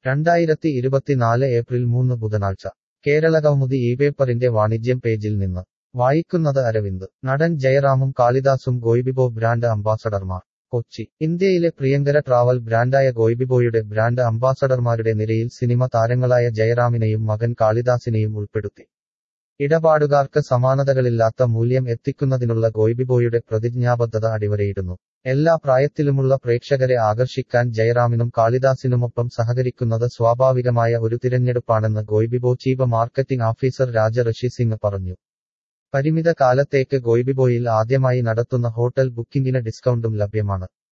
രണ്ടായിരത്തി ഇരുപത്തിനാല് ഏപ്രിൽ മൂന്ന് ബുധനാഴ്ച കേരളകൗമുദി ഈ പേപ്പറിന്റെ വാണിജ്യം പേജിൽ നിന്ന് വായിക്കുന്നത് അരവിന്ദ് നടൻ ജയറാമും കാളിദാസും ഗോയ്ബിബോ ബ്രാൻഡ് അംബാസഡർമാർ കൊച്ചി ഇന്ത്യയിലെ പ്രിയങ്കര ട്രാവൽ ബ്രാൻഡായ ഗോയ്ബിബോയുടെ ബ്രാൻഡ് അംബാസഡർമാരുടെ നിരയിൽ സിനിമ താരങ്ങളായ ജയറാമിനെയും മകൻ കാളിദാസിനെയും ഉൾപ്പെടുത്തി ഇടപാടുകാർക്ക് സമാനതകളില്ലാത്ത മൂല്യം എത്തിക്കുന്നതിനുള്ള ഗോയ്ബിബോയുടെ പ്രതിജ്ഞാബദ്ധത അടിവരയിടുന്നു എല്ലാ പ്രായത്തിലുമുള്ള പ്രേക്ഷകരെ ആകർഷിക്കാൻ ജയറാമിനും കാളിദാസിനുമൊപ്പം സഹകരിക്കുന്നത് സ്വാഭാവികമായ ഒരു തിരഞ്ഞെടുപ്പാണെന്ന് Goibibo chief marketing officer Raja Rishi Singh പറഞ്ഞു പരിമിത കാലത്തേക്ക് ഗോയ്ബിബോയിൽ ആദ്യമായി നടത്തുന്ന ഹോട്ടൽ ബുക്കിംഗിന് ഡിസ്കൗണ്ടും ലഭ്യമാണ്